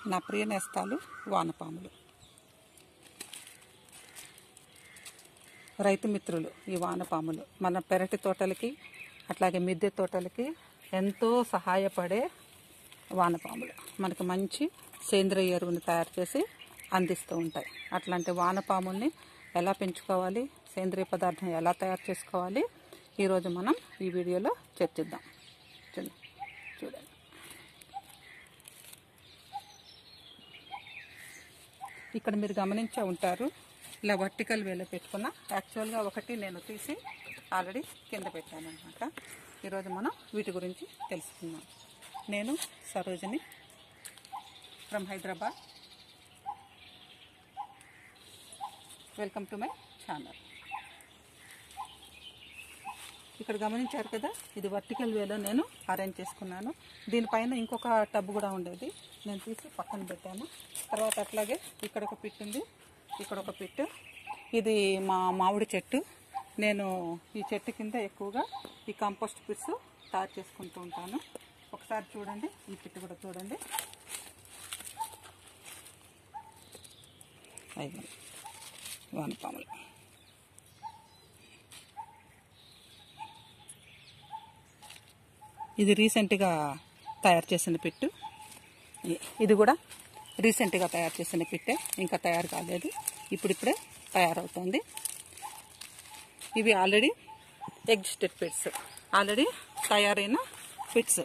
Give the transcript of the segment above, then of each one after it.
నా ప్రియ నేస్తాలు వానపాములు రైతు మిత్రులు ఈ వానపాములు మన పెరటి తోటలకి అట్లాగే మిద్దె తోటలకి ఎంతో సహాయపడే వానపాములు మనకి మంచి సేంద్రియ ఎరువుని తయారు చేసి అందిస్తూ ఉంటాయి అట్లాంటి వానపాముల్ని ఎలా పెంచుకోవాలి సేంద్రియ పదార్థం ఎలా తయారు చేసుకోవాలి ఈరోజు మనం ఈ వీడియోలో చర్చిద్దాం చూడండి చూడండి ఇక్కడ మీరు గమనించే ఉంటారు ఇలా వర్టికల్ వేలో పెట్టుకున్న యాక్చువల్గా ఒకటి నేను తీసి ఆల్రెడీ కింద పెట్టాను అనమాట ఈరోజు మనం వీటి గురించి తెలుసుకుందాం నేను Sarojini from Hyderabad welcome to my channel ఇక్కడ గమనించారు కదా ఇది వర్టికల్ వేలో నేను అరేంజ్ చేసుకున్నాను దీనిపైన ఇంకొక టబ్ కూడా ఉండేది నేను తీసి పక్కన పెట్టాను తర్వాత అట్లాగే ఇక్కడ ఒక పిట్ ఉంది ఇక్కడ ఒక పిట్ ఇది మా మామిడి చెట్టు నేను ఈ చెట్టు కింద ఎక్కువగా ఈ కంపోస్ట్ పిట్స్ తయారు చేసుకుంటూ ఉంటాను ఒకసారి చూడండి ఈ పిట్ కూడా చూడండి ఐదు వానపాములు ఇది రీసెంట్గా తయారు చేసిన పిట్టు ఇ- ఇది కూడా రీసెంట్గా తయారు చేసిన పిట్టే ఇంకా తయారు కాలేదు ఇప్పుడిప్పుడే తయారవుతుంది ఇవి ఆల్రెడీ ఎగ్జిస్టెడ్ పిట్స్ ఆల్రెడీ తయారైన పిట్స్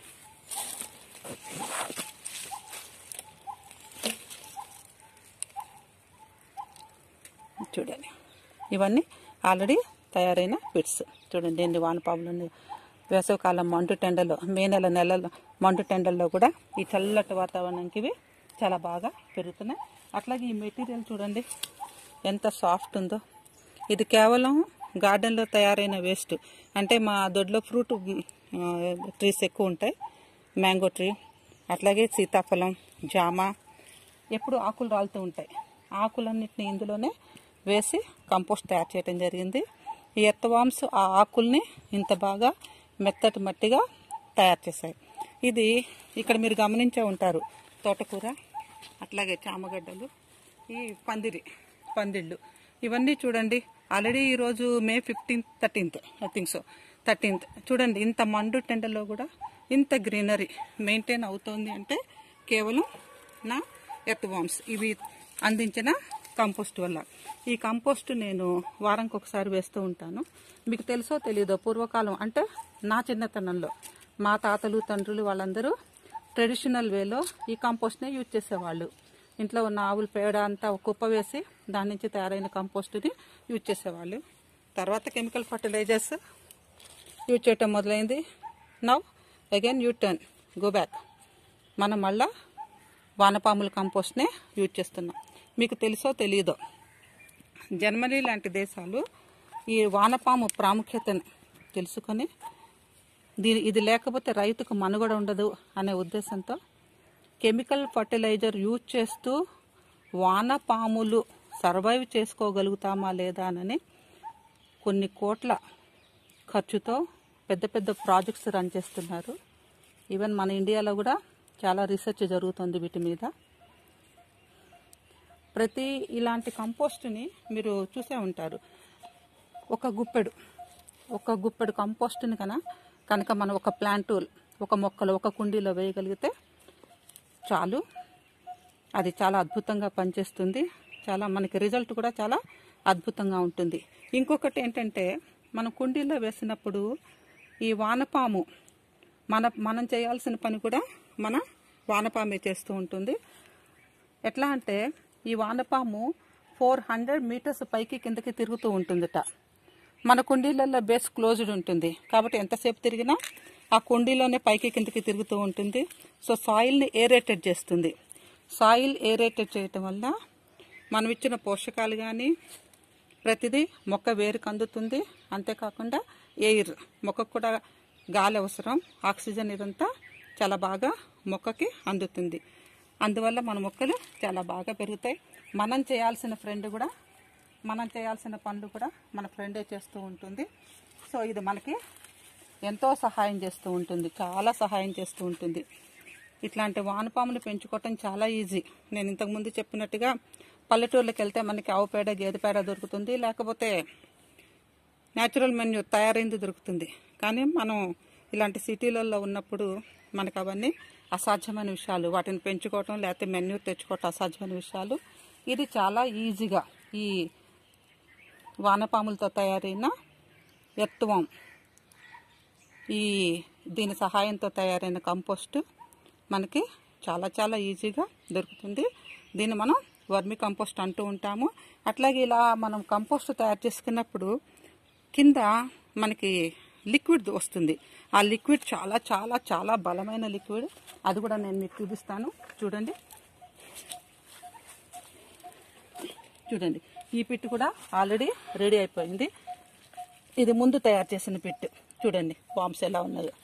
చూడండి ఇవన్నీ ఆల్రెడీ తయారైన పిట్స్ చూడండి ఎన్ని వానపాములు ఉన్నాయి వేసవికాలం మంటు టెండలో మే నెల నెలలో మంటు టెండల్లో కూడా ఈ చల్లటి వాతావరణంకి ఇవి చాలా బాగా పెరుగుతున్నాయి అట్లాగే ఈ మెటీరియల్ చూడండి ఎంత సాఫ్ట్ ఉందో ఇది కేవలం గార్డెన్లో తయారైన వేస్ట్ అంటే మా దొడ్లో ఫ్రూట్ ట్రీస్ ఎక్కువ ఉంటాయి మ్యాంగో ట్రీ అట్లాగే సీతాఫలం జామ ఎప్పుడు ఆకులు రాలుతూ ఉంటాయి ఆకులన్నిటిని ఇందులోనే వేసి కంపోస్ట్ తయారు చేయడం జరిగింది ఈ ఎర్తవామ్స్ ఆ ఆకుల్ని ఇంత బాగా మెత్తటి మట్టిగా తయారు చేశాయి ఇది ఇక్కడ మీరు గమనించే ఉంటారు తోటకూర అట్లాగే చామగడ్డలు ఈ పందిరి పందిళ్ళు ఇవన్నీ చూడండి ఆల్రెడీ ఈరోజు May fifteenth thirteenth I think so thirteenth చూడండి ఇంత మండు టెండలో కూడా ఇంత గ్రీనరీ మెయింటైన్ అవుతోంది అంటే కేవలం నా ఎర్త్ వామ్స్ ఇవి అందించిన కంపోస్ట్ వల్ల ఈ కంపోస్ట్ నేను వారానికి ఒకసారి వేస్తూ ఉంటాను మీకు తెలుసో తెలీదో పూర్వకాలం అంటే నా చిన్నతనంలో మా తాతలు తండ్రులు వాళ్ళందరూ ట్రెడిషనల్ వేలో ఈ కంపోస్ట్నే యూజ్ చేసేవాళ్ళు ఇంట్లో ఉన్న ఆవుల పేడ అంతా ఒక కుప్ప వేసి దాని నుంచి తయారైన కంపోస్ట్ని యూజ్ చేసేవాళ్ళు తర్వాత కెమికల్ ఫర్టిలైజర్స్ యూజ్ చేయటం మొదలైంది now again U turn go back మనం మళ్ళా వానపాముల కంపోస్ట్నే యూజ్ చేస్తున్నాం మీకు తెలుసో తెలియదో జర్మనీ లాంటి దేశాలు ఈ వానపాము ప్రాముఖ్యతను తెలుసుకొని దీని ఇది లేకపోతే రైతుకు మనుగడ ఉండదు అనే ఉద్దేశంతో కెమికల్ ఫర్టిలైజర్ యూజ్ చేస్తూ వానపాములు సర్వైవ్ చేసుకోగలుగుతామా లేదా అని కొన్ని కోట్ల ఖర్చుతో పెద్ద పెద్ద ప్రాజెక్ట్స్ రన్ చేస్తున్నారు ఈవెన్ మన ఇండియాలో కూడా చాలా రీసెర్చ్ జరుగుతుంది వీటి మీద ప్రతి ఇలాంటి కంపోస్ట్ని మీరు చూసే ఉంటారు ఒక గుప్పెడు ఒక గుప్పెడు కంపోస్ట్ని కన కనుక మనం ఒక ప్లాంట్ ఒక మొక్కలు ఒక కుండీలో వేయగలిగితే చాలు అది చాలా అద్భుతంగా పనిచేస్తుంది చాలా మనకి రిజల్ట్ కూడా చాలా అద్భుతంగా ఉంటుంది ఇంకొకటి ఏంటంటే మనం కుండీలో వేసినప్పుడు ఈ వానపాము మన మనం చేయాల్సిన పని కూడా మన వానపామే చేస్తూ ఉంటుంది ఎట్లా అంటే ఈ వానపాము ఫోర్ హండ్రెడ్ మీటర్స్ పైకి కిందకి తిరుగుతూ ఉంటుందిట మన కుండీలలో బేస్ క్లోజ్డ్ ఉంటుంది కాబట్టి ఎంతసేపు తిరిగినా ఆ కుండీలోనే పైకి కిందకి తిరుగుతూ ఉంటుంది సో సాయిల్ని ఏరేటెడ్ చేస్తుంది సాయిల్ ఏరేటెడ్ చేయటం వల్ల మనం ఇచ్చిన పోషకాలు కానీ ప్రతిదీ మొక్క వేరుకు అందుతుంది అంతేకాకుండా ఎయిర్ మొక్కకు కూడా గాలి అవసరం ఆక్సిజన్ ఇదంతా చాలా బాగా మొక్కకి అందుతుంది అందువల్ల మన మొక్కలు చాలా బాగా పెరుగుతాయి మనం చేయాల్సిన ఫ్రెండ్ కూడా మనం చేయాల్సిన పనులు కూడా మన ఫ్రెండే చేస్తూ ఉంటుంది సో ఇది మనకి ఎంతో సహాయం చేస్తూ ఉంటుంది చాలా సహాయం చేస్తూ ఉంటుంది ఇట్లాంటి వానపాములు పెంచుకోవటం చాలా ఈజీ నేను ఇంతకుముందు చెప్పినట్టుగా పల్లెటూర్లకు వెళ్తే మనకి ఆవు పేడ గేదె పేడ దొరుకుతుంది లేకపోతే న్యాచురల్ మెన్యూ తయారైంది దొరుకుతుంది కానీ మనం ఇలాంటి సిటీలలో ఉన్నప్పుడు మనకు అవన్నీ అసాధ్యమైన విషయాలు వాటిని పెంచుకోవటం లేకపోతే మెన్యూ తెచ్చుకోవటం అసాధ్యమైన విషయాలు ఇది చాలా ఈజీగా ఈ వానపాములతో తయారైన ఎత్తువం ఈ దీని సహాయంతో తయారైన కంపోస్ట్ మనకి చాలా చాలా ఈజీగా దొరుకుతుంది దీన్ని మనం వర్మి కంపోస్ట్ అంటూ ఉంటాము అట్లాగే ఇలా మనం కంపోస్ట్ తయారు చేసుకున్నప్పుడు కింద మనకి లిక్విడ్ వస్తుంది ఆ లిక్విడ్ చాలా చాలా చాలా బలమైన లిక్విడ్ అది కూడా నేను మీకు చూపిస్తాను చూడండి చూడండి ఈ పిట్ కూడా ఆల్రెడీ రెడీ అయిపోయింది ఇది ముందు తయారు చేసిన పిట్ చూడండి బాంబ్స్ ఎలా ఉన్నాయో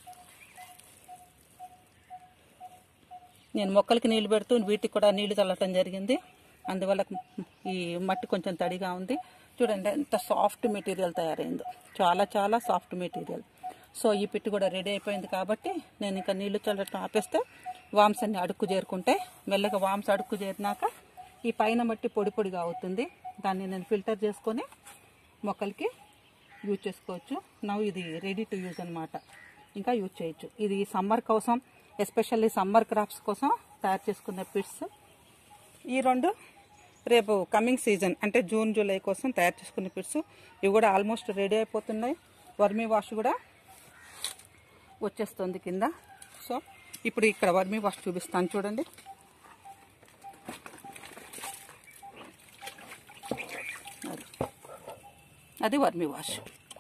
నేను మొక్కలకి నీళ్లు పెడుతూ వీటికి కూడా నీళ్లు చల్లటం జరిగింది అందువల్ల ఈ మట్టి కొంచెం తడిగా ఉంది చూడండి ఎంత సాఫ్ట్ మెటీరియల్ తయారైందో చాలా చాలా సాఫ్ట్ మెటీరియల్ సో ఈ పిట్టు కూడా రెడీ అయిపోయింది కాబట్టి నేను ఇంకా నీళ్లు చల్లటం ఆపేస్తే వామ్స్ అన్ని అడుక్కు చేరుకుంటే మెల్లగా వామ్స్ అడుక్కు చేరినాక ఈ పైన మట్టి పొడి పొడిగా అవుతుంది దాన్ని నేను ఫిల్టర్ చేసుకొని మొక్కలకి యూజ్ చేసుకోవచ్చు నవ్వు ఇది రెడీ టు యూజ్ అనమాట ఇంకా యూజ్ చేయొచ్చు ఇది సమ్మర్ కోసం ఎస్పెషల్లీ సమ్మర్ క్రాప్స్ కోసం తయారు చేసుకున్న పిట్స్ ఈ రెండు రేపు కమింగ్ సీజన్ అంటే జూన్ జూలై కోసం తయారు చేసుకున్న పిట్స్ ఇవి కూడా ఆల్మోస్ట్ రెడీ అయిపోతున్నాయి వర్మీ వాష్ కూడా వచ్చేస్తుంది కింద సో ఇప్పుడు ఇక్కడ వర్మీ వాష్ చూపిస్తాను చూడండి అది అది వర్మి వాష్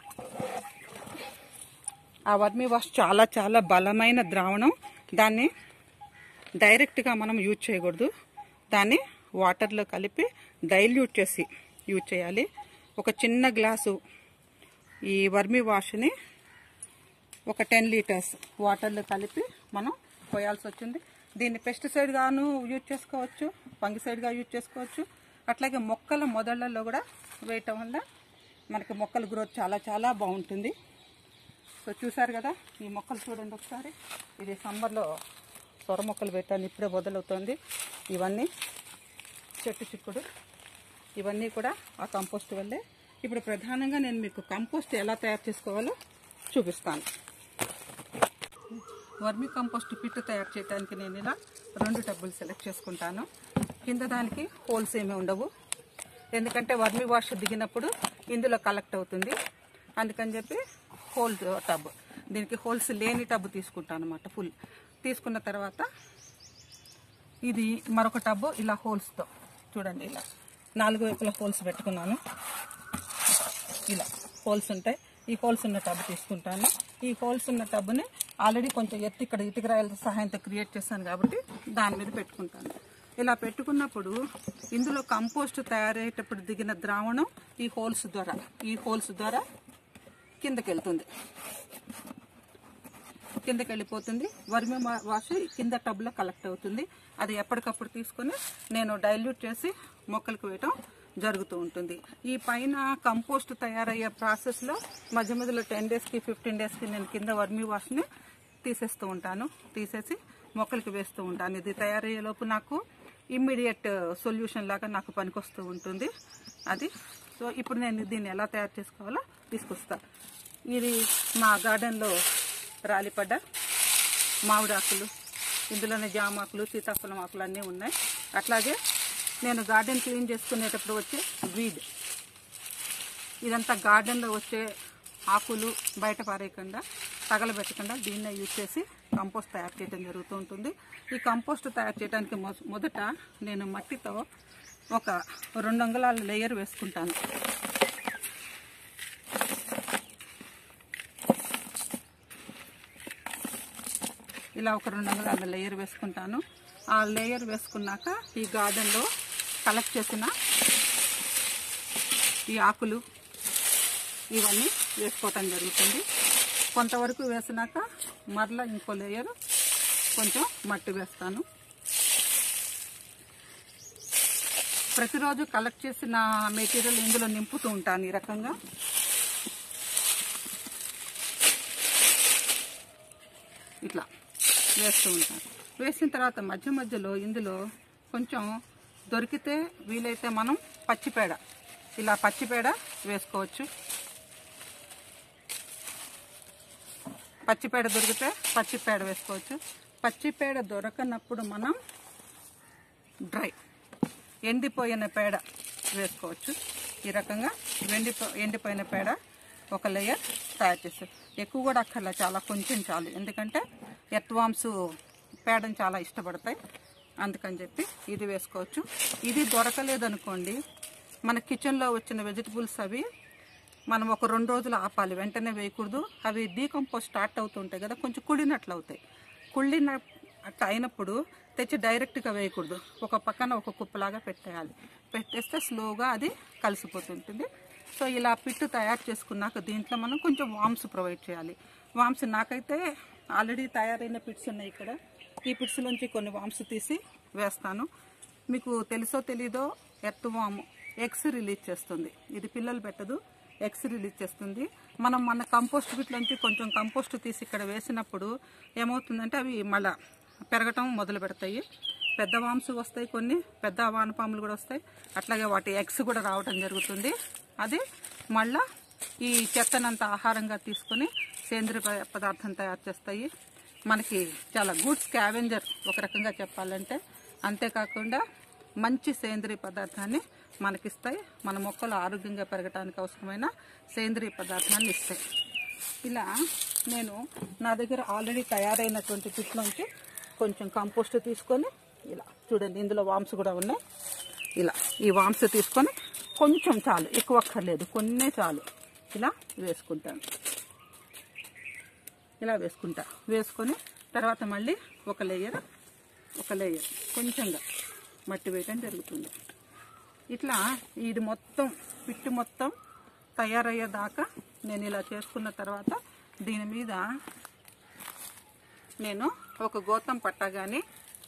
ఆ వర్మి వాష్ చాలా చాలా బలమైన ద్రావణం దాన్ని డైరెక్ట్గా మనం యూజ్ చేయకూడదు దాన్ని వాటర్లో కలిపి డైల్యూట్ చేసి యూజ్ చేయాలి ఒక చిన్న గ్లాసు ఈ వర్మి వాష్ని ఒక టెన్ లీటర్స్ వాటర్లో కలిపి మనం పోయాల్సి వచ్చింది దీన్ని పెస్టిసైడ్ గాను యూజ్ చేసుకోవచ్చు ఫంగిసైడ్గా యూజ్ చేసుకోవచ్చు అట్లాగే మొక్కల మొదళ్లలో కూడా వేయటం వల్ల మనకి మొక్కల గ్రోత్ చాలా చాలా బాగుంటుంది సో చూసారు కదా ఈ మొక్కలు చూడండి ఒకసారి ఇది సమ్మర్లో సొర మొక్కలు పెట్టాను ఇప్పుడే మొదలవుతుంది ఇవన్నీ చెట్టు చిక్కుడు ఇవన్నీ కూడా ఆ కంపోస్ట్ వల్లే ఇప్పుడు ప్రధానంగా నేను మీకు కంపోస్ట్ ఎలా తయారు చేసుకోవాలో చూపిస్తాను వర్మి కంపోస్ట్ పిట్ తయారు చేయడానికి నేను ఇలా రెండు టబ్బులు సెలెక్ట్ చేసుకుంటాను కింద దానికి హోల్స్ ఏమీ ఉండవు ఎందుకంటే వర్మి వాష్ దిగినప్పుడు ఇందులో కలెక్ట్ అవుతుంది అందుకని చెప్పి హోల్ టబ్ దీనికి హోల్స్ లేని టబ్ తీసుకుంటాను అనమాట ఫుల్ తీసుకున్న తర్వాత ఇది మరొక టబ్బు ఇలా హోల్స్తో చూడండి ఇలా నాలుగు వైపుల హోల్స్ పెట్టుకున్నాను ఇలా హోల్స్ ఉంటాయి ఈ హోల్స్ ఉన్న టబ్ తీసుకుంటాను ఈ హోల్స్ ఉన్న టబ్ని ఆల్రెడీ కొంచెం ఎత్తి ఇక్కడ ఇటుకరాయల సహాయంతో క్రియేట్ చేశాను కాబట్టి దాని మీద పెట్టుకుంటాను ఇలా పెట్టుకున్నప్పుడు ఇందులో కంపోస్ట్ తయారయ్యేటప్పుడు దిగిన ద్రావణం ఈ హోల్స్ ద్వారా ఈ హోల్స్ ద్వారా కిందకి వెళ్తుంది కిందకి వెళ్ళిపోతుంది వర్మి వా- వాష్ కింద టబ్లో కలెక్ట్ అవుతుంది అది ఎప్పటికప్పుడు తీసుకొని నేను డైల్యూట్ చేసి మొక్కలకు వేయటం జరుగుతూ ఉంటుంది ఈ పైన కంపోస్ట్ తయారయ్యే ప్రాసెస్లో మధ్య మధ్యలో టెన్ డేస్కి ఫిఫ్టీన్ డేస్కి నేను కింద వర్మి వాష్ని తీసేస్తూ ఉంటాను తీసేసి మొక్కలకి వేస్తూ ఉంటాను ఇది తయారయ్యే లోపు నాకు ఇమ్మీడియట్ సొల్యూషన్ లాగా నాకు పనికొస్తూ ఉంటుంది అది సో ఇప్పుడు నేను దీన్ని ఎలా తయారు చేసుకోవాలో తీసుకొస్తా ఇది మా గార్డెన్లో రాలిపడ్డ మామిడి ఆకులు ఇందులోనే జామాకులు సీతాఫలం ఆకులు అన్నీ ఉన్నాయి అట్లాగే నేను గార్డెన్ క్లీన్ చేసుకునేటప్పుడు వచ్చే వీడ్ ఇదంతా గార్డెన్లో వచ్చే ఆకులు బయట పారేయకుండా తగలబెట్టకుండా దీన్నే యూజ్ చేసి కంపోస్ట్ తయారు చేయడం జరుగుతూ ఉంటుంది ఈ కంపోస్ట్ తయారు చేయడానికి మొ- మొదట నేను మట్టితో ఒక రెండు అంగుళాల లేయర్ వేసుకుంటాను ఇలా ఒక రెండు అంగుళాల లేయర్ వేసుకుంటాను ఆ లేయర్ వేసుకున్నాక ఈ గార్డెన్లో కలెక్ట్ చేసిన ఈ ఆకులు ఇవన్నీ వేసుకోవటం జరుగుతుంది కొంతవరకు వేసినాక మరలా ఇంకో లేయర్ కొంచెం మట్టి వేస్తాను ప్రతిరోజు కలెక్ట్ చేసిన మెటీరియల్ ఇందులో నింపుతూ ఉంటాను ఈ రకంగా ఇట్లా వేస్తూ ఉంటాను వేసిన తర్వాత మధ్య మధ్యలో ఇందులో కొంచెం దొరికితే వీలైతే మనం పచ్చిపేడ ఇలా పచ్చిపేడ వేసుకోవచ్చు పచ్చిపేడ దొరికితే పచ్చిపేడ వేసుకోవచ్చు పచ్చిపేడ దొరకనప్పుడు మనం డ్రై ఎండిపోయిన పేడ వేసుకోవచ్చు ఈ రకంగా వెండి ఎండిపోయిన పేడ ఒక లేయర్ తయారు చేస్తారు ఎక్కువ కూడా అక్కర్లా చాలా కొంచెం చాలు ఎందుకంటే ఎర్త్వామ్స్ పేడని చాలా ఇష్టపడతాయి అందుకని చెప్పి ఇది వేసుకోవచ్చు ఇది దొరకలేదనుకోండి మన కిచెన్లో వచ్చిన వెజిటబుల్స్ అవి మనం ఒక రెండు రోజులు ఆపాలి వెంటనే వేయకూడదు అవి డీకంపోజ్ స్టార్ట్ అవుతుంటాయి కదా కొంచెం కుళ్ళినట్లు అవుతాయి కుళ్ళిన అట్లా అయినప్పుడు తెచ్చి డైరెక్ట్గా వేయకూడదు ఒక పక్కన ఒక కుప్పలాగా పెట్టేయాలి పెట్టేస్తే స్లోగా అది కలిసిపోతుంటుంది సో ఇలా పిట్టు తయారు చేసుకున్నాక దీంట్లో మనం కొంచెం వామ్స్ ప్రొవైడ్ చేయాలి వామ్స్ నాకైతే ఆల్రెడీ తయారైన పిట్స్ ఉన్నాయి ఇక్కడ ఈ పిట్స్ నుంచి కొన్ని వామ్స్ తీసి వేస్తాను మీకు తెలుసో తెలీదో ఎర్త్ వామ్ ఎగ్స్ రిలీజ్ చేస్తుంది ఇది పిల్లలు పెట్టదు ఎగ్స్ రిలీజ్ చేస్తుంది మనం మన కంపోస్ట్ బిట్లోంచి కొంచెం కంపోస్ట్ తీసి ఇక్కడ వేసినప్పుడు ఏమవుతుందంటే అవి మళ్ళా పెరగటం మొదలు పెడతాయి పెద్ద వామ్స్ వస్తాయి కొన్ని పెద్ద వానపాములు కూడా వస్తాయి అట్లాగే వాటి ఎగ్స్ కూడా రావటం జరుగుతుంది అది మళ్ళా ఈ చెత్తనంత ఆహారంగా తీసుకొని సేంద్రియ ప- పదార్థం తయారు చేస్తాయి మనకి చాలా గుడ్ స్కావెంజర్ ఒక రకంగా చెప్పాలంటే అంతేకాకుండా మంచి సేంద్రియ పదార్థాన్ని మనకిస్తాయి మన మొక్కలు ఆరోగ్యంగా పెరగడానికి అవసరమైన సేంద్రియ పదార్థాన్ని ఇస్తాయి ఇలా నేను నా దగ్గర ఆల్రెడీ తయారైనటువంటి పిట్లోంచి కొంచెం కంపోస్ట్ తీసుకొని ఇలా చూడండి ఇందులో వామ్స్ కూడా ఉన్నాయి ఇలా ఈ వామ్స్ తీసుకొని కొంచెం చాలు ఎక్కువ అక్కర్లేదు కొన్నే చాలు ఇలా వేసుకుంటాను ఇలా వేసుకుంటా వేసుకొని తర్వాత మళ్ళీ ఒక లేయర్ ఒక లేయర్ కొంచెంగా మట్టి వేయటం జరుగుతుంది ఇట్లా ఇది మొత్తం పిట్టు మొత్తం తయారయ్యేదాకా నేను ఇలా చేసుకున్న తర్వాత దీని మీద నేను ఒక గోతం పట్ట కానీ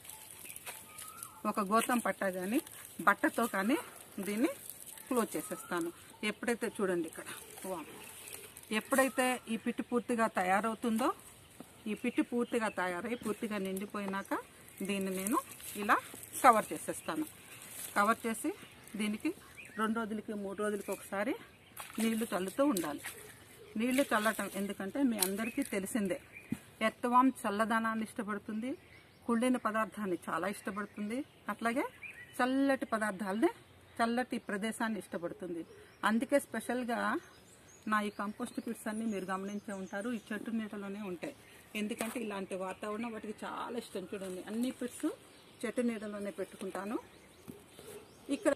ఒక గోతం పట్ట కానీ బట్టతో కానీ దీన్ని క్లోజ్ చేసేస్తాను ఎప్పుడైతే చూడండి ఇక్కడ వామ్. ఎప్పుడైతే ఈ పిట్టి పూర్తిగా తయారవుతుందో ఈ పిట్టి పూర్తిగా తయారై పూర్తిగా నిండిపోయినాక దీన్ని నేను ఇలా కవర్ చేసేస్తాను కవర్ చేసి దీనికి రెండు రోజులకి మూడు రోజులకి ఒకసారి నీళ్లు చల్లుతూ ఉండాలి నీళ్లు చల్లటం ఎందుకంటే మీ అందరికీ తెలిసిందే ఎత్తవాం చల్లదనాన్ని ఇష్టపడుతుంది కుళ్ళిన పదార్థాన్ని చాలా ఇష్టపడుతుంది అట్లాగే చల్లటి పదార్థాలని చల్లటి ప్రదేశాన్ని ఇష్టపడుతుంది అందుకే స్పెషల్గా నా ఈ కంపోస్ట్ పిట్స్ అన్ని మీరు గమనించే ఉంటారు ఈ చెట్టు నీడలోనే ఉంటాయి ఎందుకంటే ఇలాంటి వాతావరణం వాటికి చాలా ఇష్టం చూడండి అన్ని పిట్స్ చెట్టు నీడలోనే పెట్టుకుంటాను ఇక్కడ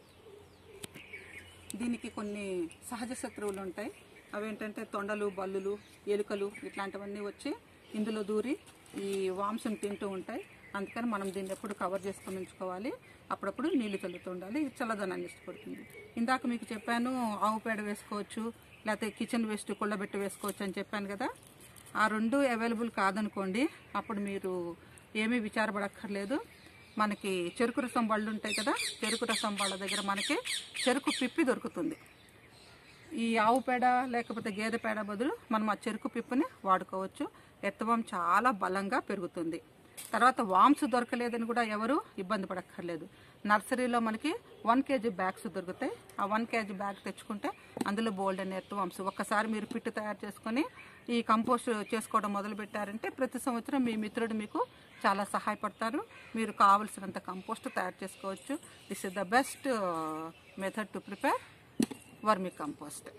దీనికి కొన్ని సహజ శత్రువులు ఉంటాయి అవేంటంటే తొండలు బల్లులు ఎలుకలు ఇట్లాంటివన్నీ వచ్చి ఇందులో దూరి ఈ వాంసం తింటూ ఉంటాయి అందుకని మనం దీన్ని ఎప్పుడు కవర్ చేసుకొని ఉంచుకోవాలి అప్పుడప్పుడు నీళ్లు చల్లుతూ ఉండాలి ఇది చల్లదనాన్ని ఇష్టపడుతుంది ఇందాక మీకు చెప్పాను ఆవు పేడ వేసుకోవచ్చు లేకపోతే కిచెన్ వేస్ట్ కుళ్ళబెట్టి వేసుకోవచ్చు అని చెప్పాను కదా ఆ రెండు అవైలబుల్ కాదనుకోండి అప్పుడు మీరు ఏమీ విచారపడక్కర్లేదు మనకి చెరుకు రసం బళ్ళు ఉంటాయి కదా చెరుకు రసం బళ్ళ దగ్గర మనకి చెరుకు పిప్పి దొరుకుతుంది ఈ ఆవు పేడ లేకపోతే గేదె పేడ బదులు మనం ఆ చెరుకు పిప్పుని వాడుకోవచ్చు ఎత్తవం చాలా బలంగా పెరుగుతుంది తర్వాత వామ్స్ దొరకలేదని కూడా ఎవరు ఇబ్బంది పడక్కర్లేదు నర్సరీలో మనకి వన్ కేజీ బ్యాగ్స్ దొరుకుతాయి ఆ వన్ కేజీ బ్యాగ్ తెచ్చుకుంటే అందులో బోల్డ్ అనే ఎత్తవాంస్ ఒక్కసారి మీరు పిట్టు తయారు చేసుకొని ఈ కంపోస్ట్ చేసుకోవడం మొదలు పెట్టారంటే ప్రతి సంవత్సరం మీ మిత్రుడు మీకు చాలా సహాయపడతారు మీరు కావలసినంత కంపోస్ట్ తయారు చేసుకోవచ్చు this is the best method to prepare vermicompost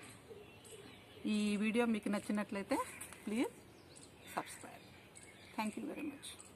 ఈ వీడియో మీకు నచ్చినట్లయితే please subscribe thank you very much